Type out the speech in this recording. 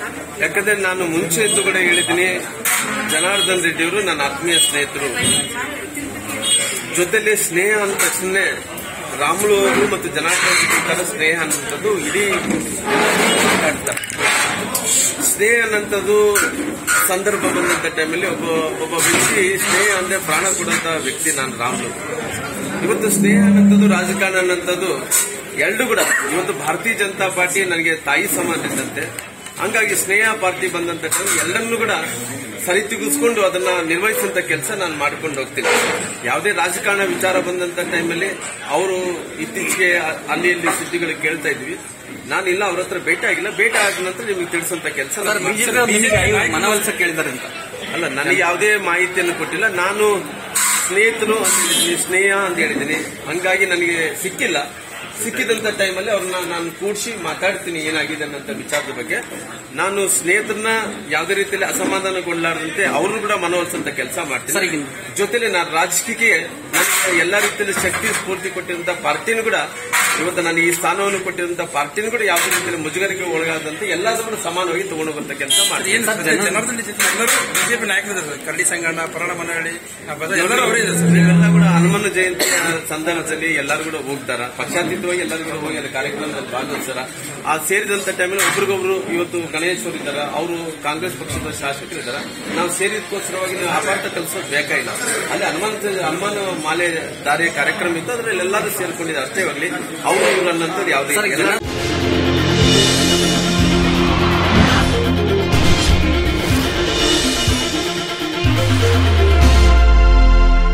ಯಾಕಂದ್ರೆ ನಾನು ಮುಂಚೆ ಇದ್ದು ಕೂಡ ಹೇಳಿದ್ದೀನಿ ಜನಾರ್ದನ್ ರೆಡ್ಡಿ ಅವರು ನನ್ನ ಆತ್ಮೀಯ ಸ್ನೇಹಿತರು ಜೊತೆಲಿ ಸ್ನೇಹ ಅಂದ ತಕ್ಷಣ ರಾಮುಲು ಅವರು ಮತ್ತು ಜನಾರ್ದನ್ ರೆಡ್ಡಿ ತರ ಸ್ನೇಹ ಅನ್ನುವಂಥದ್ದು ಇಡೀ ಮಾತಾಡ್ತಾರೆ ಸ್ನೇಹ ಅನ್ನೋಂಥದ್ದು ಸಂದರ್ಭ ಬಂದಂತ ಟೈಮಲ್ಲಿ ಒಬ್ಬ ಒಬ್ಬ ವ್ಯಕ್ತಿ ಸ್ನೇಹ ಅಂದ್ರೆ ಪ್ರಾಣ ಕೊಡುವಂತ ವ್ಯಕ್ತಿ ನಾನು ರಾಮುಲು ಇವತ್ತು ಸ್ನೇಹ ಅನ್ನೋಂಥದ್ದು ರಾಜಕಾರಣ ಅನ್ನೋಂಥದ್ದು ಎರಡು ಕೂಡ ಇವತ್ತು ಭಾರತೀಯ ಜನತಾ ಪಾರ್ಟಿ ನನಗೆ ತಾಯಿ ಸಮಾನ ಇದ್ದಂತೆ ಹಂಗಾಗಿ ಸ್ನೇಹ ಪಾರ್ಟಿ ಬಂದಂತ ಟೈಮ್ ಎಲ್ಲರನ್ನೂ ಕೂಡ ಸರಿತೂಗಿಸ್ಕೊಂಡು ಅದನ್ನ ನಿರ್ವಹಿಸುವಂತ ಕೆಲಸ ನಾನು ಮಾಡ್ಕೊಂಡು ಹೋಗ್ತೀನಿ ಯಾವುದೇ ರಾಜಕಾರಣ ವಿಚಾರ ಬಂದಂತ ಟೈಮಲ್ಲಿ ಅವರು ಇತ್ತೀಚೆಗೆ ಅಲ್ಲಿ ಇಲ್ಲಿ ಸುದ್ದಿಗಳು ಕೇಳ್ತಾ ಇದ್ವಿ ನಾನು ಇಲ್ಲ ಅವ್ರ ಹತ್ರ ಭೇಟಿ ಆಗಿಲ್ಲ ಭೇಟಿ ಆದ ನಂತರ ನಿಮಗೆ ತಿಳಿಸುವಂತ ಕೆಲಸ ಸರ್ ಬಿಜೆಪಿ ಮನವೊಲಿಸ ಕೇಳಿದ್ದಾರೆ ಅಂತ ಅಲ್ಲ ನನಗೆ ಯಾವುದೇ ಮಾಹಿತಿಯನ್ನು ಕೊಟ್ಟಿಲ್ಲ ನಾನು ಸ್ನೇಹಿತರು ಅಂತ ಹೇಳಿದ್ದೀನಿ, ಸ್ನೇಹ ಅಂತ ಹೇಳಿದ್ದೀನಿ ಹಂಗಾಗಿ ನನಗೆ ಸಿಕ್ಕಿಲ್ಲ ಸಿಕ್ಕಿದಂತ ಟೈಮಲ್ಲಿ ಅವ್ರನ್ನ ನಾನು ಕೂಡಿಸಿ ಮಾತಾಡ್ತೀನಿ ಏನಾಗಿದೆ ಅನ್ನೋಂಥ ವಿಚಾರದ ಬಗ್ಗೆ ನಾನು ಸ್ನೇಹಿತರನ್ನ ಯಾವುದೇ ರೀತಿಯಲ್ಲಿ ಅಸಮಾಧಾನಗೊಳ್ಳಲಾರದಂತೆ ಅವ್ರನ್ನು ಕೂಡ ಮನವೊಲಿಸುವಂತ ಕೆಲಸ ಸರ್, ಮಾಡ್ತೀನಿ ಈಗ- ಜೊತೆಲಿ ನಾನು ರಾಜಕೀಯಕ್ಕೆ ನನಗೆ ಎಲ್ಲಾ ರೀತಿಯಲ್ಲಿ ಶಕ್ತಿ ಸ್ಫೂರ್ತಿ ಕೊಟ್ಟಿರುವಂತ ಪಾರ್ಟಿನೂ ಕೂಡ ಇವತ್ತು ನಾನು ಈ ಸ್ಥಾನವನ್ನು ಕೊಟ್ಟಿರುವಂತ ಪಾರ್ಟಿನೂ ಕೂಡ ಯಾವುದೇ ರೀತಿಯಲ್ಲಿ ಮುಜುಗರಿಗೆ ಒಳಗಾದಂತೆ ಎಲ್ಲಾದ್ರೂ ಕೂಡ ಸಮಾನವಾಗಿ ತಗೊಂಡು ಹೋಗುವಂತ ಕೆಲಸ ಮಾಡ್ತೀನಿ ಏನ್ ಸರ್ ಜನಾರ್ದನ್ ರೆಡ್ಡಿ ಜೊತೆ ಎಲ್ಲರೂ ಬಿಜೆಪಿ ನಾಯಕರಿದ್ದಾರೆ ಸರ್ ಕರಡಿ ಸಂಗಣ್ಣ ಪರಣ ಮನಹಳ್ಳಿ ಎಲ್ಲರೂ ಅವರೇ ಇದೆ ಸರ್ ನೀವೆಲ್ಲ ಕೂಡ ಹನುಮನ ಜಯಂತಿಯ ಸಂದರ್ಭದಲ್ಲಿ ಎಲ್ಲರೂ ಕೂಡ ಹೋಗ್ತಾರ ಪಕ್ಷಾತೀತವಾಗಿ ಎಲ್ಲರೂ ಕೂಡ ಹೋಗಿ ಅಲ್ಲಿ ಕಾರ್ಯಕ್ರಮದಲ್ಲಿ ಭಾಗವಹಿಸ್ತಾರ ಆ ಸೇರಿದಂತ ಟೈಮಲ್ಲಿ ಒಬ್ರಿಗೊಬ್ರು ಇವತ್ತು ಗಣೇಶ್ವರ್ ಇದ್ದಾರ ಅವರು ಕಾಂಗ್ರೆಸ್ ಪಕ್ಷದ ಶಾಸಕರು ಇದ್ದಾರ ನಾವು ಸೇರಿದಕ್ಕೋಸ್ಕರವಾಗಿ ನಾವು ಅಪಾರ್ಥ ಕಲಿಸೋದು ಬೇಕಾಗಿಲ್ಲ ಅಲ್ಲಿ ಹನುಮಾನ್ ಹನುಮಾನ ಮಾಲೆ ದಾರಿ ಕಾರ್ಯಕ್ರಮ ಇತ್ತು ಅದರಲ್ಲಿ ಎಲ್ಲರೂ ಸೇರ್ಕೊಂಡಿದ್ದಾರೆ ಅಷ್ಟೇ ಹೋಗ್ಲಿ ಅವರು ಇವರು ಅನ್ನೋಂಥದ್ದು ಯಾವುದೇ ಸರ್, ಇಲ್ಲ. ಜನ-